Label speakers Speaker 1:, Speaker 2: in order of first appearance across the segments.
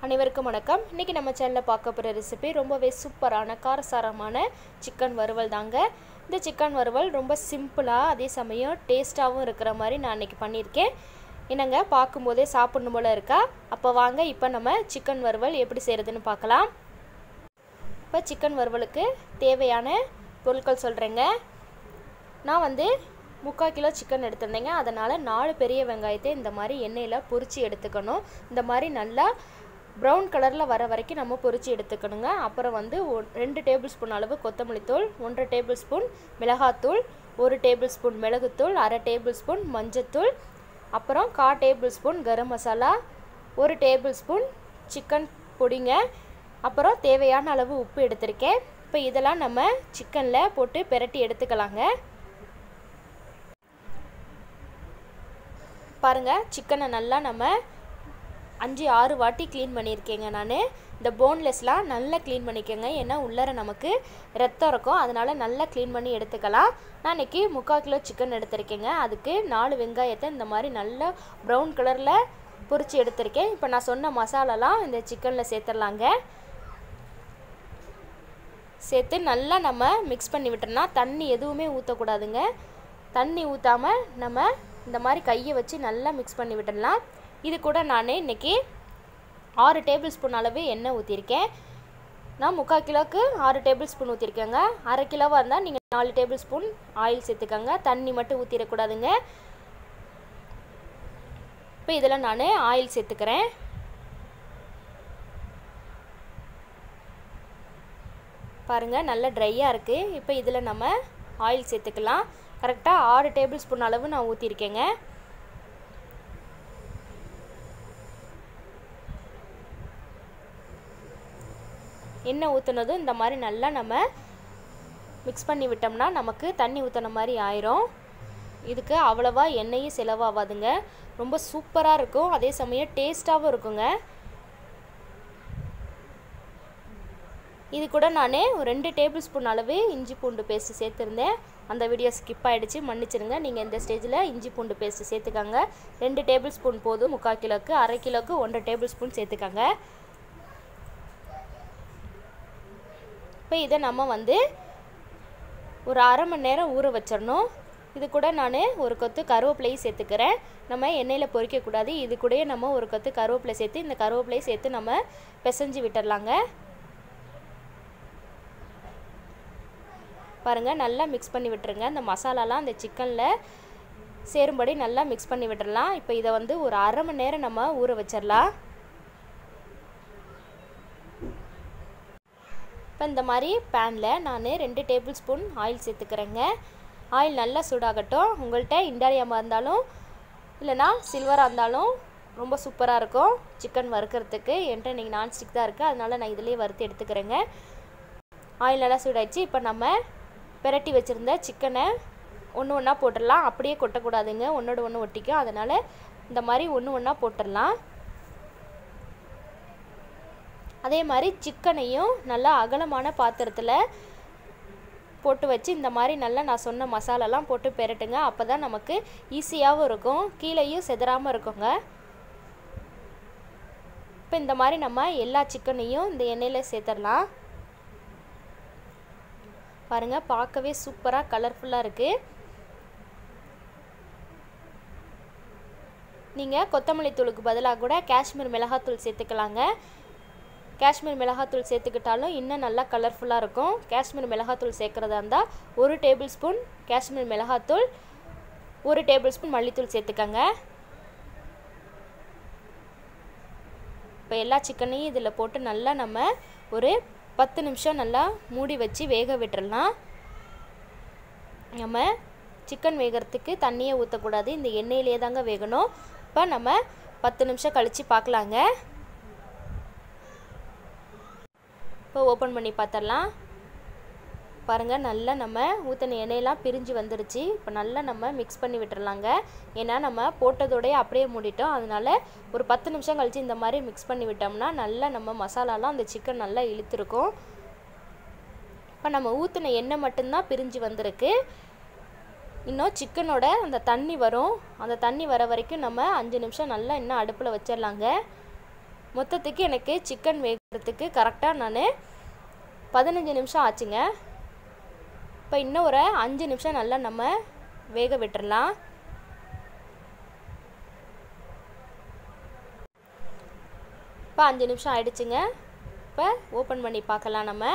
Speaker 1: அனைவருக்கும் வணக்கம் இன்றைக்கி நம்ம சேனலில் பார்க்க போகிற ரெசிபி ரொம்பவே சூப்பரான காரசாரமான சிக்கன் வறுவல் தாங்க இந்த சிக்கன் வறுவல் ரொம்ப சிம்பிளாக அதே சமயம் டேஸ்ட்டாகவும் இருக்கிற மாதிரி நான் இன்றைக்கி பண்ணியிருக்கேன் என்னங்க பார்க்கும்போதே சாப்பிடணும் போல் இருக்கா அப்போ வாங்க இப்போ நம்ம சிக்கன் வறுவல் எப்படி செய்கிறதுன்னு பார்க்கலாம் இப்போ சிக்கன் வறுவலுக்கு தேவையான பொருட்கள் சொல்கிறேங்க நான் வந்து முக்கால் கிலோ சிக்கன் எடுத்திருந்தேங்க அதனால் நாலு பெரிய வெங்காயத்தை இந்த மாதிரி எண்ணெயில் பொரித்து எடுத்துக்கணும் இந்த மாதிரி நல்லா ப்ரௌன் கலரில் வர வரைக்கும் நம்ம பொரித்து எடுத்துக்கணுங்க அப்புறம் வந்து ஒ- ரெண்டு டேபிள் ஸ்பூன் அளவு கொத்தமல்லி தூள் ஒன்றரை டேபிள் ஸ்பூன் மிளகாத்தூள் ஒரு டேபிள் ஸ்பூன் மிளகுத்தூள் அரை டேபிள் ஸ்பூன் மஞ்சத்தூள் அப்புறம் கா டேபிள் ஸ்பூன் கரம் மசாலா ஒரு டேபிள் ஸ்பூன் சிக்கன் பொடிங்க அப்புறம் தேவையான அளவு உப்பு எடுத்திருக்கேன் இப்போ இதெல்லாம் நம்ம சிக்கனில் போட்டு பிரட்டி எடுத்துக்கலாங்க பாருங்கள் சிக்கனை நல்லா நம்ம அஞ்சு ஆறு வாட்டி க்ளீன் பண்ணியிருக்கேங்க நான் இந்த போன்லெஸ்லாம் நல்லா க்ளீன் பண்ணிக்கோங்க ஏன்னா உள்ளார நமக்கு ரத்தம் இருக்கும் அதனால் நல்லா க்ளீன் பண்ணி எடுத்துக்கலாம் நான் இன்றைக்கி முக்கால் கிலோ சிக்கன் எடுத்திருக்கேங்க அதுக்கு நாலு வெங்காயத்தை இந்த மாதிரி நல்லா ப்ரௌன் கலரில் பொரிச்சு எடுத்திருக்கேன் இப்போ நான் சொன்ன மசாலாலாம் இந்த சிக்கனில் சேர்த்துடலாங்க சேர்த்து நல்லா நம்ம மிக்ஸ் பண்ணி விட்டோம்னா தண்ணி எதுவுமே ஊற்றக்கூடாதுங்க தண்ணி ஊற்றாமல் நம்ம இந்த மாதிரி கையை வச்சு நல்லா மிக்ஸ் பண்ணி விட்டுடலாம் இது கூட நான் இன்றைக்கி ஆறு டேபிள் ஸ்பூன் அளவு எண்ணெய் ஊற்றிருக்கேன் நான் முக்கால் கிலோவுக்கு ஆறு டேபிள் ஸ்பூன் ஊற்றிருக்கேங்க அரை கிலோவாக இருந்தால் நீங்கள் நாலு டேபிள் ஸ்பூன் ஆயில் சேர்த்துக்கோங்க தண்ணி மட்டும் ஊற்றிடக்கூடாதுங்க இப்போ இதில் நான் ஆயில் சேர்த்துக்கிறேன் பாருங்கள் நல்லா ட்ரையாக இருக்குது இப்போ இதில் நம்ம ஆயில் சேர்த்துக்கலாம் கரெக்டாக ஆறு டேபிள் ஸ்பூன் அளவு நான் ஊற்றிருக்கேங்க எண்ணெய் ஊற்றுனதும் இந்த மாதிரி நல்லா நம்ம மிக்ஸ் பண்ணி விட்டோம்னா நமக்கு தண்ணி ஊற்றின மாதிரி ஆயிரும் இதுக்கு அவ்வளவா எண்ணெயும் செலவாகாதுங்க ரொம்ப சூப்பராக இருக்கும் அதே சமயம் டேஸ்ட்டாகவும் இருக்குங்க இது கூட நான் ஒரு ரெண்டு டேபிள் ஸ்பூன் அளவு இஞ்சி பூண்டு பேஸ்ட்டு சேர்த்துருந்தேன் அந்த வீடியோ ஸ்கிப் ஆகிடுச்சு மன்னிச்சிருங்க நீங்கள் இந்த ஸ்டேஜில் இஞ்சி பூண்டு பேஸ்ட்டு சேர்த்துக்கோங்க ரெண்டு டேபிள் ஸ்பூன் போதும் முக்கால் கிலோக்கு அரை கிலோக்கு ஒன்றரை டேபிள் ஸ்பூன் சேர்த்துக்கோங்க இப்போ இதை நம்ம வந்து ஒரு அரை மணி நேரம் ஊற வச்சிடணும் இது கூட நான் ஒரு கொத்து கருவேப்பிலையும் சேர்த்துக்கிறேன் நம்ம எண்ணெயில் பொரிக்கக்கூடாது இது கூடயே நம்ம ஒரு கொத்து கருவேப்பிலை சேர்த்து இந்த கருவேப்பிலையும் சேர்த்து நம்ம பிசைஞ்சு விட்டுடலாங்க பாருங்கள் நல்லா மிக்ஸ் பண்ணி விட்டுருங்க இந்த மசாலாலாம் அந்த சிக்கனில் சேரும்படி நல்லா மிக்ஸ் பண்ணி விட்டுடலாம் இப்போ இதை வந்து ஒரு அரை மணி நேரம் நம்ம ஊற வச்சிடலாம் இப்போ இந்த மாதிரி பேனில் நான் ரெண்டு டேபிள் ஸ்பூன் ஆயில் சேர்த்துக்கிறேங்க ஆயில் நல்லா சூடாகட்டும் உங்கள்கிட்ட இண்டாலியாமல் இருந்தாலும் இல்லைனா சில்வராக இருந்தாலும் ரொம்ப சூப்பராக இருக்கும் சிக்கன் வறுக்கிறதுக்கு என்கிட்ட இன்றைக்கி நான்ஸ்டிக் தான் இருக்குது அதனால் நான் இதிலே வறுத்து எடுத்துக்கிறேங்க ஆயில் நல்லா சூடாயிடுச்சு இப்போ நம்ம பிரட்டி வச்சுருந்த சிக்கனை ஒன்று ஒன்றா போட்டுடலாம் அப்படியே கொட்டக்கூடாதுங்க ஒன்றோட ஒன்று ஒட்டிக்கும் அதனால் இந்த மாதிரி ஒன்று ஒன்றா போட்டுடலாம் அதே மாதிரி சிக்கனையும் நல்லா அகலமான பாத்திரத்தில் போட்டு வச்சு இந்த மாதிரி நல்லா நான் சொன்ன மசாலாலாம் போட்டு பெரட்டுங்க அப்போ தான் நமக்கு ஈஸியாகவும் இருக்கும் கீழேயும் செதறாமல் இருக்குங்க இப்போ இந்த மாதிரி நம்ம எல்லா சிக்கனையும் இந்த எண்ணெயில் சேர்த்துடலாம் பாருங்கள் பார்க்கவே சூப்பராக கலர்ஃபுல்லாக இருக்குது நீங்கள் கொத்தமல்லி தூளுக்கு பதிலாக கூட காஷ்மீர் மிளகாத்தூள் சேர்த்துக்கலாங்க காஷ்மீர் மிளகாத்தூள் சேர்த்துக்கிட்டாலும் இன்னும் நல்லா கலர்ஃபுல்லாக இருக்கும் காஷ்மீர் மிளகாத்தூள் சேர்க்குறதா இருந்தால் ஒரு டேபிள் ஸ்பூன் காஷ்மீர் மிளகாத்தூள் ஒரு டேபிள் ஸ்பூன் மல்லித்தூள் சேர்த்துக்கங்க இப்போ எல்லா சிக்கனையும் இதில் போட்டு நல்லா நம்ம ஒரு பத்து நிமிஷம் நல்லா மூடி வச்சு வேக விட்டுறலாம் நம்ம சிக்கன் வேகிறதுக்கு தண்ணியை ஊற்றக்கூடாது இந்த எண்ணெயிலே தாங்க வேகணும் இப்போ நம்ம பத்து நிமிஷம் கழித்து பார்க்கலாங்க இப்போ ஓப்பன் பண்ணி பார்த்துடலாம் பாருங்கள் நல்லா நம்ம ஊற்றின எண்ணெயெல்லாம் பிரிஞ்சு வந்துருச்சு இப்போ நல்லா நம்ம மிக்ஸ் பண்ணி விட்டுறலாங்க ஏன்னா நம்ம போட்டதோடய அப்படியே மூடிட்டோம் அதனால் ஒரு பத்து நிமிஷம் கழித்து இந்த மாதிரி மிக்ஸ் பண்ணி விட்டோம்னா நல்லா நம்ம மசாலாலாம் அந்த சிக்கன் நல்லா இழுத்துருக்கும் இப்போ நம்ம ஊற்றின எண்ணெய் மட்டும்தான் பிரிஞ்சு வந்திருக்கு இன்னும் சிக்கனோட அந்த தண்ணி வரும் அந்த தண்ணி வர வரைக்கும் நம்ம அஞ்சு நிமிஷம் நல்லா இன்னும் அடுப்பில் வச்சிடலாங்க மொத்தத்துக்கு எனக்கு சிக்கன் வேகிறதுக்கு கரெக்டாக நான் பதினஞ்சு நிமிஷம் ஆச்சுங்க இப்போ இன்னும் ஒரு அஞ்சு நிமிஷம் நல்லா நம்ம வேக விட்டுறலாம் இப்போ அஞ்சு நிமிஷம் ஆயிடுச்சுங்க இப்போ ஓப்பன் பண்ணி பார்க்கலாம் நம்ம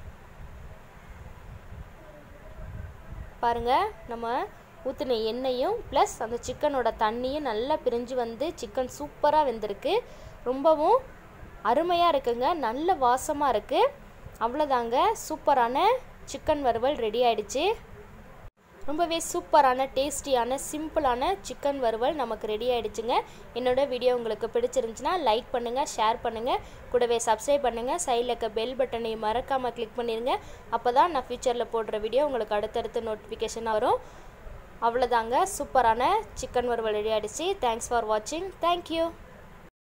Speaker 1: பாருங்கள் நம்ம ஊற்றின எண்ணெயும் ப்ளஸ் அந்த சிக்கனோட தண்ணியும் நல்லா பிரிஞ்சு வந்து சிக்கன் சூப்பராக வெந்திருக்கு ரொம்பவும் அருமையாக இருக்குங்க நல்ல வாசமாக இருக்குது அவ்வளோதாங்க சூப்பரான சிக்கன் வறுவல் ரெடி ஆயிடுச்சு ரொம்பவே சூப்பரான டேஸ்டியான சிம்பிளான சிக்கன் வறுவல் நமக்கு ரெடி ஆயிடுச்சுங்க என்னோட வீடியோ உங்களுக்கு பிடிச்சிருந்துச்சுன்னா லைக் பண்ணுங்கள் ஷேர் பண்ணுங்கள் கூடவே சப்ஸ்கிரைப் பண்ணுங்கள் சைடில் இருக்க பெல் பட்டனையும் மறக்காமல் கிளிக் பண்ணிடுங்க அப்போ தான் நான் ஃபியூச்சரில் போடுற வீடியோ உங்களுக்கு அடுத்தடுத்து நோட்டிஃபிகேஷன் வரும் அவ்வளோதாங்க சூப்பரான சிக்கன் வறுவல் ரெடி ஆயிடுச்சு தேங்க்ஸ் ஃபார் வாட்சிங் தேங்க்யூ